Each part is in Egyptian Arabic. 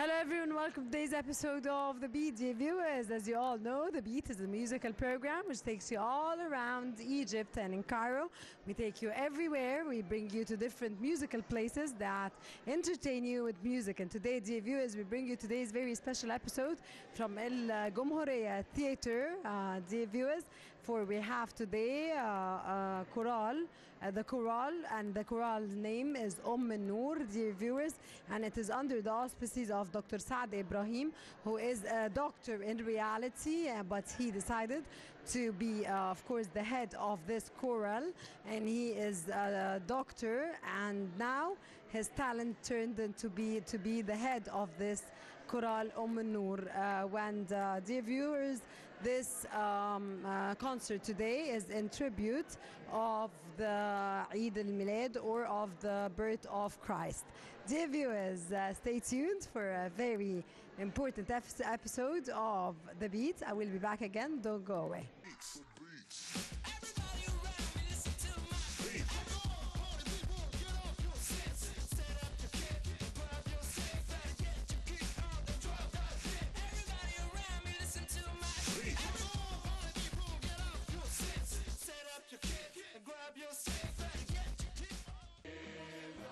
Hello everyone, welcome to today's episode of The Beat, dear viewers. As you all know, The Beat is a musical program which takes you all around Egypt and in Cairo. We take you everywhere. We bring you to different musical places that entertain you with music. And today, dear viewers, we bring you today's very special episode from El Gomhoreya Theater, uh, dear viewers. For we have today uh, uh, choral, uh, the choral, and the choral's name is Om Noor, dear viewers, and it is under the auspices of Dr. Saad Ibrahim, who is a doctor in reality, uh, but he decided to be, uh, of course, the head of this choral, and he is a doctor, and now his talent turned into be to be the head of this choral Om Noor. Uh, and uh, dear viewers, this um, uh, concert today is in tribute of the Eid al-Milad or of the birth of Christ. Dear viewers, uh, stay tuned for a very important ep- episode of The Beat. I will be back again. Don't go away. Everybody around me, listen to my beat. Party people, get off your senses. Set up your kit, grab your safe, and get your geek on the drop that hit. Everybody around me, listen to my beat. Party people, get off your senses. Set up your kit, and grab your safe, and get your geek on.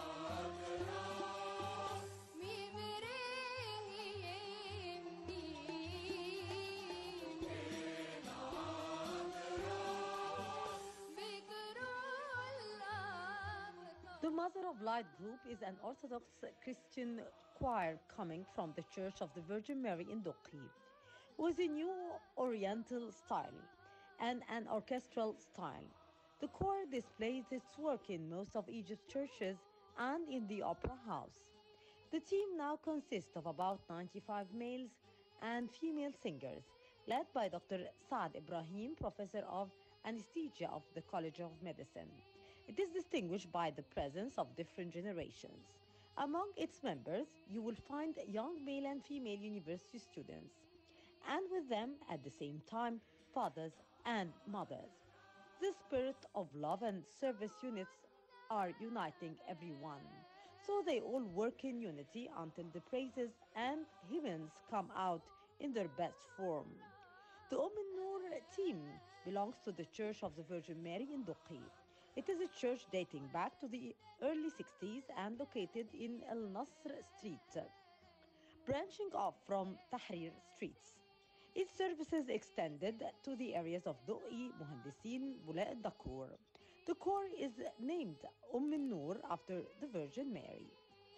The Mother of Light group is an Orthodox Christian choir coming from the Church of the Virgin Mary in Doqi, with a new Oriental style and an orchestral style. The choir displays its work in most of Egypt's churches and in the opera house. The team now consists of about 95 males and female singers, led by Dr. Saad Ibrahim, professor of anesthesia of the College of Medicine. It is distinguished by the presence of different generations. Among its members, you will find young male and female university students, and with them at the same time, fathers and mothers. The spirit of love and service units are uniting everyone. So they all work in unity until the praises and hymns come out in their best form. The Omen Noor team belongs to the Church of the Virgin Mary in Duqi. It is a church dating back to the early 60s and located in El Nasr Street, branching off from Tahrir Streets. Its services extended to the areas of Doi, Muhandisin, Bula Dakur. The core is named Umm Noor after the Virgin Mary.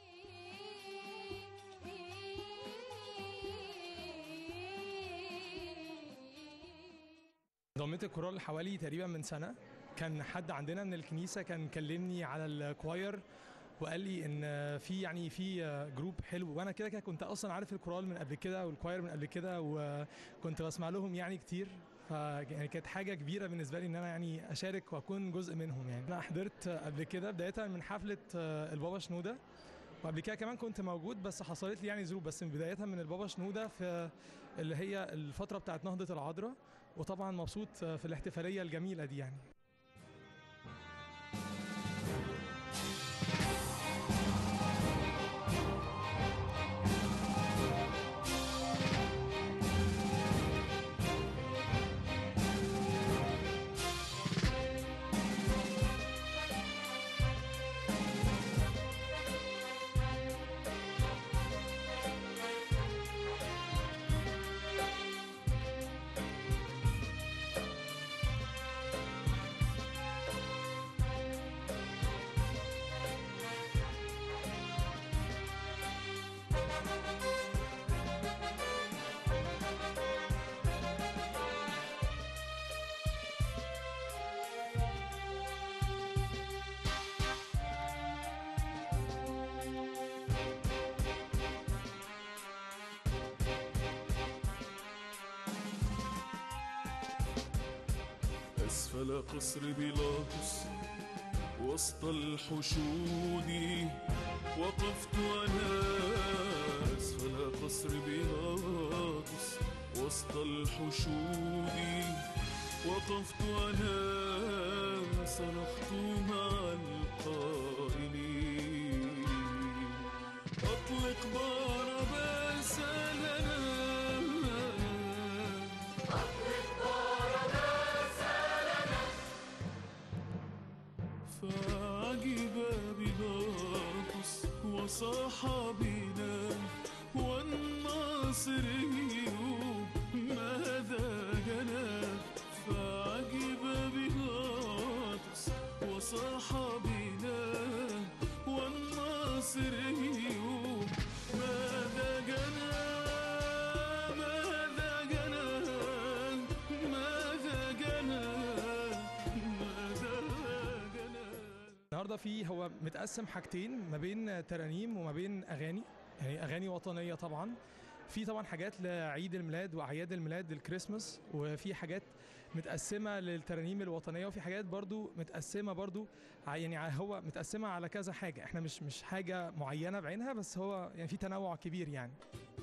ضميت الكورال حوالي تقريبا من سنه كان حد عندنا من الكنيسه كان كلمني على الكواير وقال لي ان في يعني في جروب حلو وانا كده كده كنت اصلا عارف الكورال من قبل كده والكواير من قبل كده وكنت بسمع لهم يعني كتير ف يعني كانت حاجه كبيره بالنسبه لي ان انا يعني اشارك واكون جزء منهم يعني انا حضرت قبل كده بدايه من حفله البابا شنوده وقبل كده كمان كنت موجود بس حصلت لي يعني ظروف بس بدايه من البابا شنوده في اللي هي الفتره بتاعت نهضه العذراء وطبعا مبسوط في الاحتفاليه الجميله دي يعني أسفل قصر بيلاطس وسط الحشود وقفت أنا أسفل قصر بيلاطس وسط الحشود وقفت أنا صرخت مع القائلين أطلق بار والناصري ماذا جنى فعجب بيلاطس وصحابنا والناصري ماذا جنى ماذا جنى ماذا جنى ماذا جنى النهارده في هو متقسم حاجتين ما بين ترانيم وما بين اغاني يعني اغاني وطنيه طبعا في طبعا حاجات لعيد الميلاد واعياد الميلاد الكريسماس وفي حاجات متقسمه للترانيم الوطنيه وفي حاجات برضو متقسمه برضو ع- يعني ع- هو متقسمه على كذا حاجه احنا مش مش حاجه معينه بعينها بس هو يعني في تنوع كبير يعني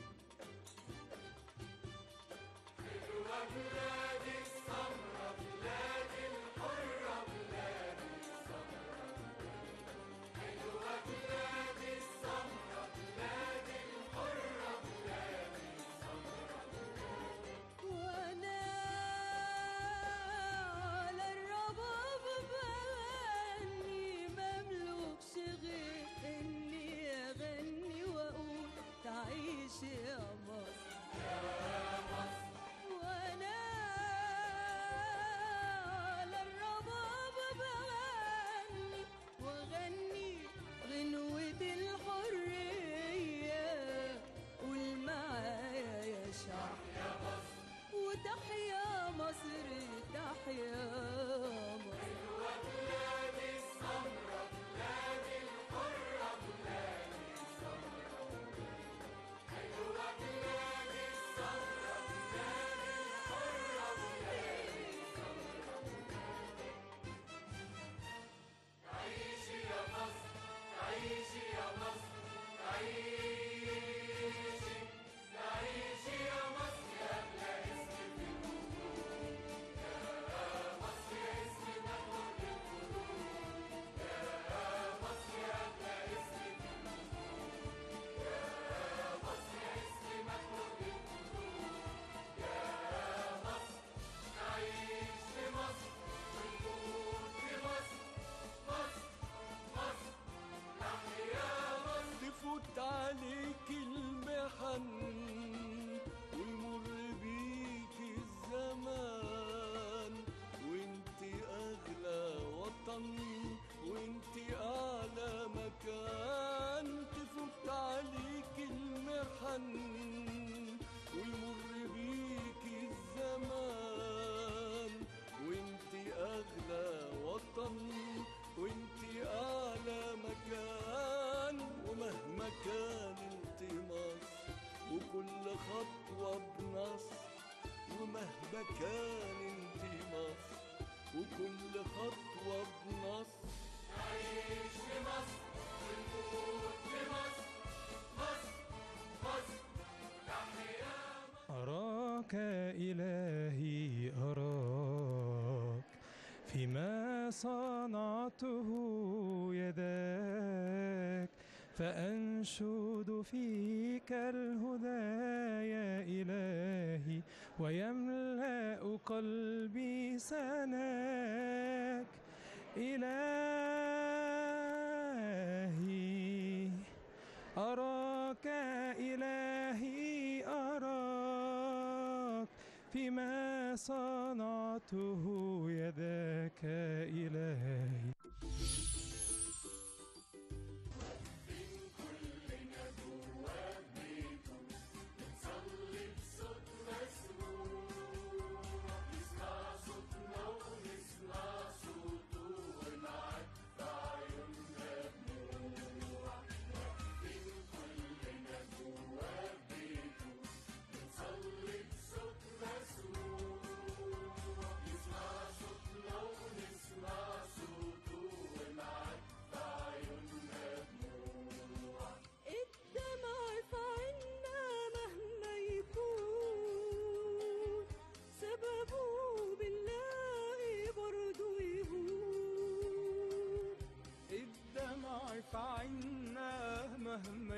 وانا على الرباب بغني مملوكش غير اني اغني واقول تعيش يا مصر وانا على الرباب بغني واغني غنوة الحرية قول معايا يا شعب وتحيا مصر تحيا مصر تفوت عليك المحن ويمر بيك الزمان وانت اغلى وطن وانت اعلى مكان تفوت عليك المحن ويمر بيك الزمان وانت اغلى وطن وانت اعلى مكان ومهما كان انت مصر وكل خطوة بنصر ومهما كان انت مصر وكل خطوة بنصر أراك إلهي أراك فيما صنعته يداك فأنشد فيك الهدى يا إلهي ويملأ قلبي سناك إلهي أراك إلهي أراك فيما صنعته يداك إلهي الدمع في عنا مهما يكون سببه بنلاقي برضو يهون الدمع في عنا مهما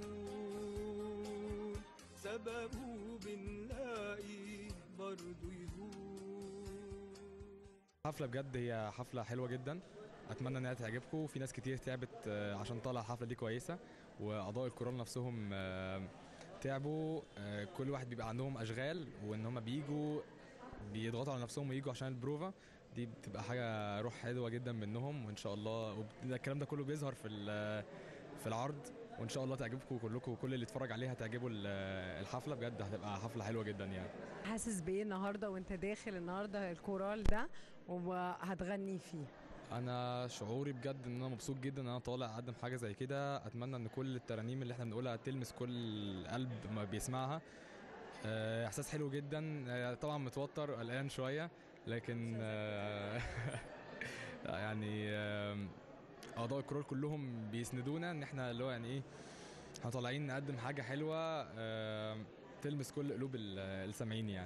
يكون سببه بنلاقي برضو يهون حفلة بجد هي حفلة حلوة جدا اتمنى انها تعجبكم في ناس كتير تعبت آه، عشان طالع الحفلة دي كويسة واعضاء الكورال نفسهم آه، تعبوا آه، كل واحد بيبقى عندهم اشغال وان هم بيجوا بيضغطوا على نفسهم ويجوا عشان البروفا دي بتبقى حاجه روح حلوه جدا منهم وان شاء الله وب- ده الكلام ده كله بيظهر في ال- في العرض وان شاء الله تعجبكم كلكم وكل اللي اتفرج عليها تعجبه ال- الحفله بجد هتبقى حفله حلوه جدا يعني حاسس بايه النهارده وانت داخل النهارده الكورال ده وهتغني فيه انا شعوري بجد ان انا مبسوط جدا ان انا طالع اقدم حاجه زي كده اتمنى ان كل الترانيم اللي احنا بنقولها تلمس كل قلب ما بيسمعها آه، احساس حلو جدا آه، طبعا متوتر قلقان شويه لكن آه، يعني آم، اعضاء الكرول كلهم بيسندونا ان احنا اللي هو يعني ايه احنا طالعين نقدم حاجه حلوه آم، تلمس كل قلوب ال- السامعين يعني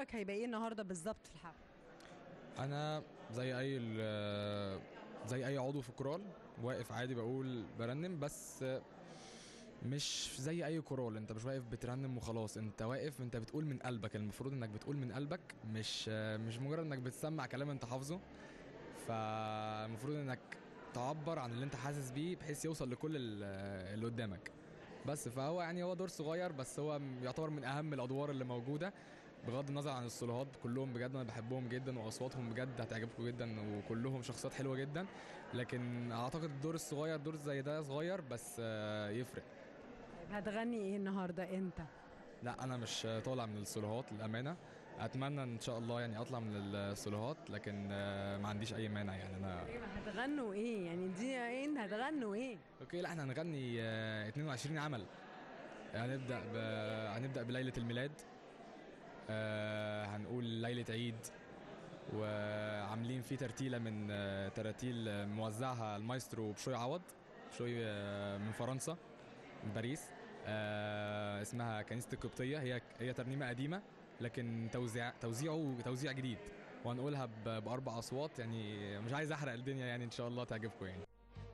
دورك هيبقى ايه النهارده بالظبط في الحفله انا زي اي ال- زي اي عضو في الكورال واقف عادي بقول برنم بس مش زي اي كورال انت مش واقف بترنم وخلاص انت واقف انت بتقول من قلبك المفروض انك بتقول من قلبك مش مش مجرد انك بتسمع كلام انت حافظه فالمفروض انك تعبر عن اللي انت حاسس بيه بحيث يوصل لكل ال- اللي قدامك بس فهو يعني هو دور صغير بس هو يعتبر من اهم الادوار اللي موجوده بغض النظر عن الصلوات كلهم بجد انا بحبهم جدا واصواتهم بجد هتعجبكم جدا وكلهم شخصيات حلوه جدا لكن اعتقد الدور الصغير دور زي ده صغير بس آه، يفرق طيب هتغني ايه النهارده انت لا انا مش طالع من الصلوات للامانه اتمنى ان شاء الله يعني اطلع من الصلوات لكن آه، ما عنديش اي مانع يعني انا ايه ما هتغنوا ايه يعني دي ايه انت هتغنوا ايه اوكي لا احنا هنغني آه، 22 عمل هنبدا ب... هنبدا بليله الميلاد آه، هنقول ليله عيد وعاملين فيه ترتيله من آه، تراتيل آه، موزعها المايسترو بشوي عوض بشوي آه، من فرنسا من باريس آه، اسمها كنيسه القبطيه هي هي ترنيمه قديمه لكن توزيع توزيعه توزيع جديد وهنقولها ب- باربع اصوات يعني مش عايز احرق الدنيا يعني ان شاء الله تعجبكم يعني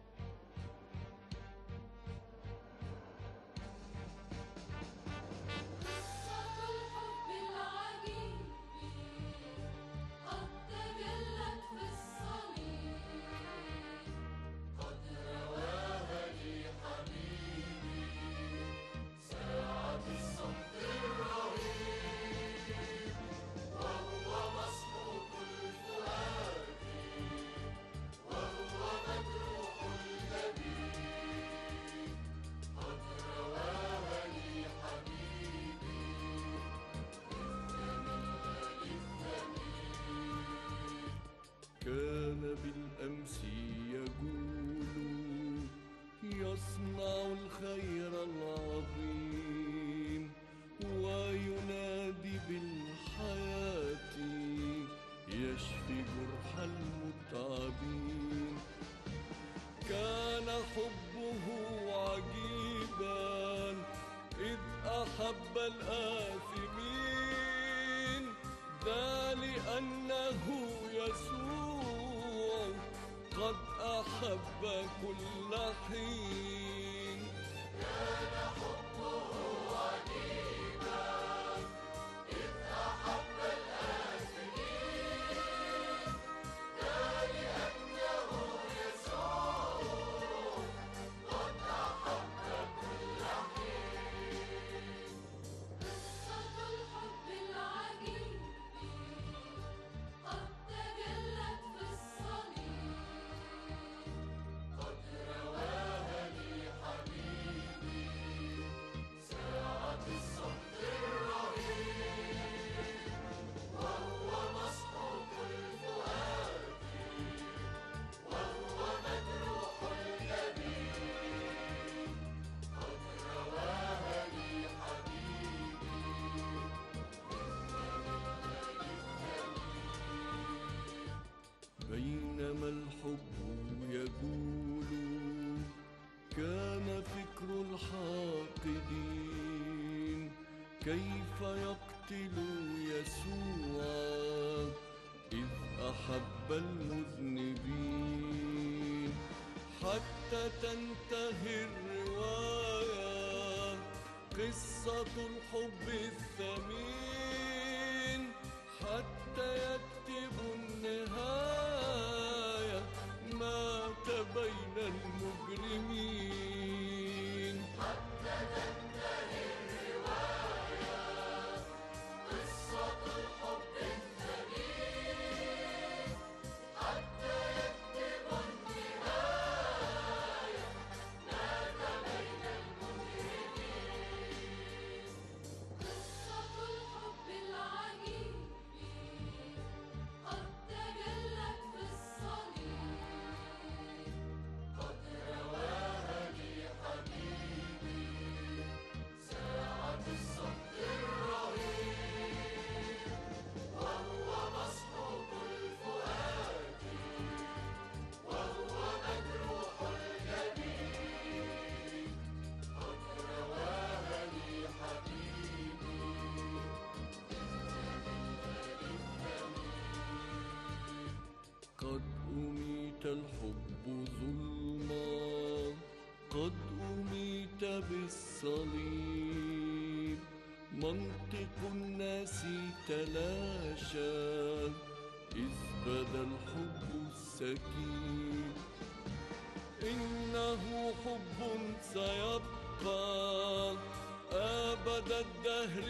قصة الحب العجيب قد تجلت في الصليب قد رواها لي حبيبي ساعة الصمت الرهيب وهو مسحوق الفؤاد وهو مجروح اللبيب قد رواها لي حبيبي كان بالأمس يقول يصنع الخير العظيم وينادي بالحياة يشفي جرح المتعبين كان حبه عجيبا إذ أحب الآثمين ذا لأنه يسوع قد أحب كل حين قصة الحب العجيب قد تجلت في الصليب قد رواها لي حبيبي ساعة الصمت الرهيب وهو مسحوق الفؤاد وهو مجروح اللبيب قد رواها لي حبيبي بينما الحب يقول كان فكر الحاقدين كيف يقتل يسوع إذ أحب المذنبين حتى تنتهي الرواية قصة الحب الثمين حتى يكتب النهاية مات بين المجرمين قصة الحب العجيب قد أميت الحب ظلما قد أميت بالصليب منطق الناس تلاشى إذ بدا الحب السكين إنه حب سيبقى أبد الدهر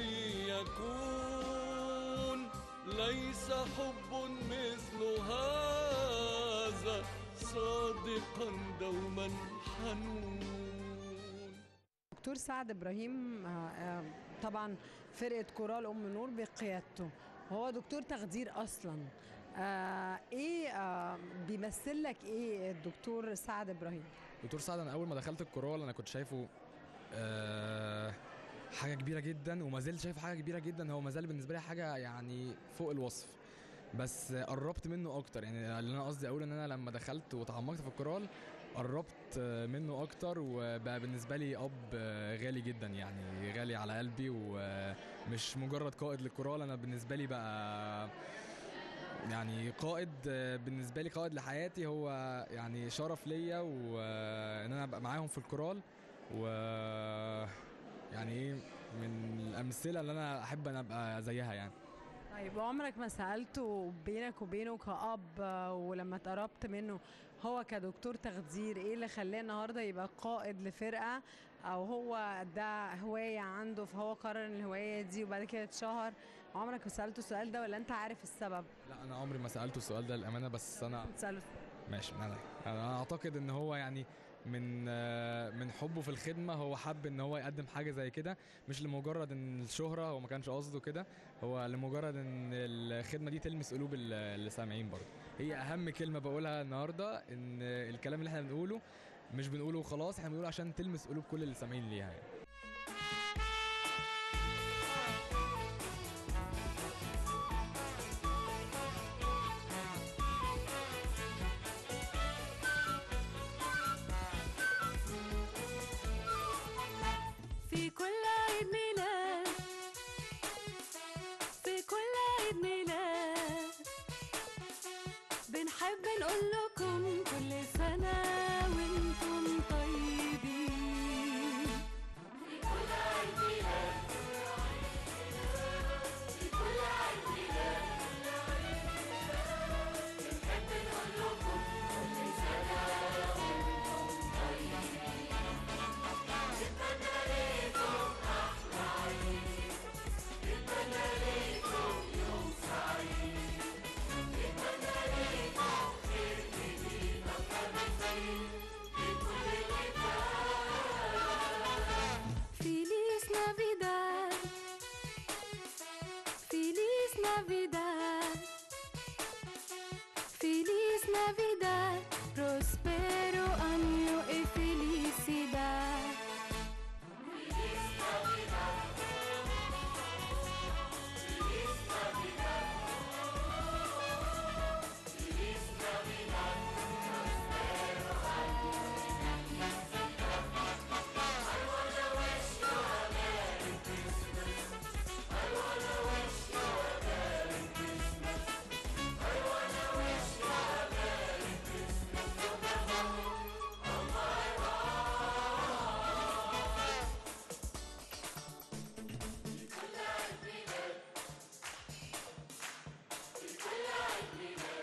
يكون ليس حب مثل هذا صادقا دوما حنون دكتور سعد ابراهيم آه، آه، طبعا فرقه كورال ام نور بقيادته هو دكتور تخدير اصلا آه ايه آه بيمثل لك ايه الدكتور سعد ابراهيم دكتور سعد انا اول ما دخلت الكورال انا كنت شايفه آه حاجه كبيره جدا وما زلت شايف حاجه كبيره جدا هو ما زال بالنسبه لي حاجه يعني فوق الوصف بس قربت منه اكتر يعني اللي انا قصدي اقول ان انا لما دخلت وتعمقت في الكورال قربت منه اكتر وبقى بالنسبه لي اب غالي جدا يعني غالي على قلبي ومش مجرد قائد للكورال انا بالنسبه لي بقى يعني قائد بالنسبه لي قائد لحياتي هو يعني شرف ليا وان انا ابقى معاهم في الكورال و يعني ايه من الامثله اللي انا احب ان ابقى زيها يعني طيب عمرك ما سالته بينك وبينه كاب آه، ولما اتقربت منه هو كدكتور تخدير ايه اللي خلاه النهارده يبقى قائد لفرقه او هو ده هوايه عنده فهو قرر ان الهوايه دي وبعد كده اتشهر عمرك ما سالته السؤال ده ولا انت عارف السبب لا انا عمري ما سالته السؤال ده للامانه بس انا تساله ماشي انا انا اعتقد ان هو يعني من آه، من حبه في الخدمه هو حب ان هو يقدم حاجه زي كده مش لمجرد ان الشهره هو ما كانش قصده كده هو لمجرد ان الخدمه دي تلمس قلوب ال- اللي سامعين برضه هي اهم كلمه بقولها النهارده ان الكلام اللي احنا بنقوله مش بنقوله خلاص احنا بنقوله عشان تلمس قلوب كل اللي سامعين ليها يعني. في كل عيد ميلاد في كل عيد ميلاد بنحب نقول لكم كل سنة وانتم طيبين في كل عيد ميلاد في كل عيد ميلاد بنحب نقول لكم كل سنة وانتم طيبين نتمنى ليكم أحلى عيد نتمنى ليكم يوم سعيد نتمنى ليكم خير جديد أكتر بكتير من كل اللي فات Feliz Navidad Feliz Navidad Feliz Navidad Prospero año y felicidad Feliz Navidad Feliz Navidad Feliz Navidad Prospero año y felicidad I wanna wish you a Merry Christmas I wanna wish you a Merry Christmas I wanna wish you a Merry Christmas from the bottom of my heart في كل عيد ميلاد في كل عيد ميلاد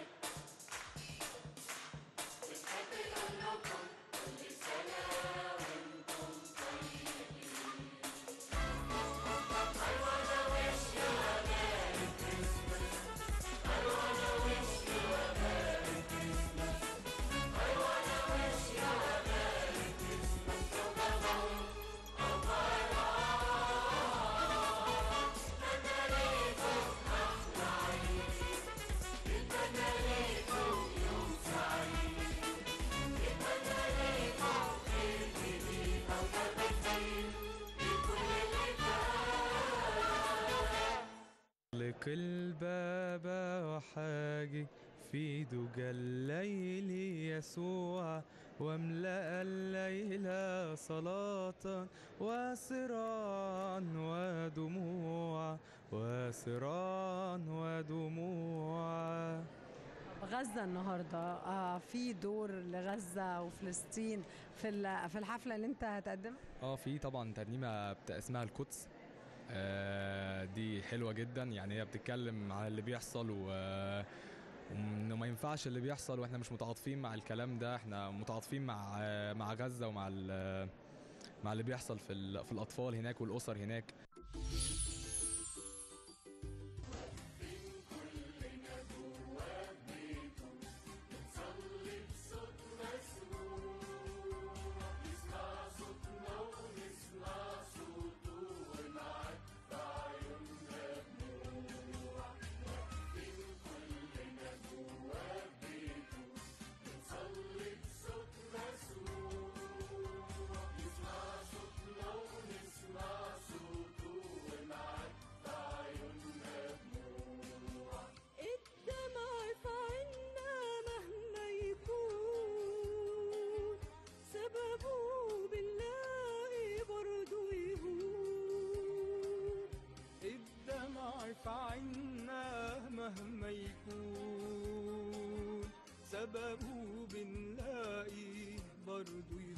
بنحب نقول لكم كل سنة وانتم طيبين I wanna wish you a Merry Christmas I wanna wish you a Merry Christmas I wanna wish you a Merry Christmas from the bottom of my heart نتمنى ليكم أحلى عيد نتمنى ليكم يوم سعيد نتمنى ليكم خير جديد أكتر بكتير من كل اللي فات لكل بابا وحاجي في دجى الليل يسوع واملأ الليل صلاة وسرا ودموع وسرا ودموع غزة النهاردة آه في دور لغزة وفلسطين في ال- في الحفلة اللي أنت هتقدمها اه في طبعا ترنيمه بتا- اسمها القدس آه، دي حلوه جدا يعني هي بتتكلم عن اللي بيحصل و وانه ما ينفعش اللي بيحصل واحنا مش متعاطفين مع الكلام ده احنا متعاطفين مع مع غزه ومع ال- مع اللي بيحصل في ال- في الاطفال هناك والاسر هناك الدمع في عنا مهما يكون سببه بنلاقي برضو يهون الدمع في عنا مهما يكون سببه بنلاقي برضو يهون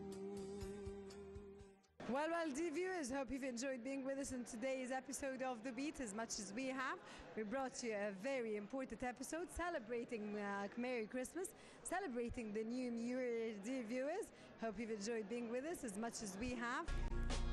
Well, well, dear viewers, hope you've enjoyed being with us in today's episode of The Beat as much as we have. We brought you a very important episode celebrating uh, Merry Christmas, celebrating the new Year, dear viewers. Hope you've enjoyed being with us as much as we have.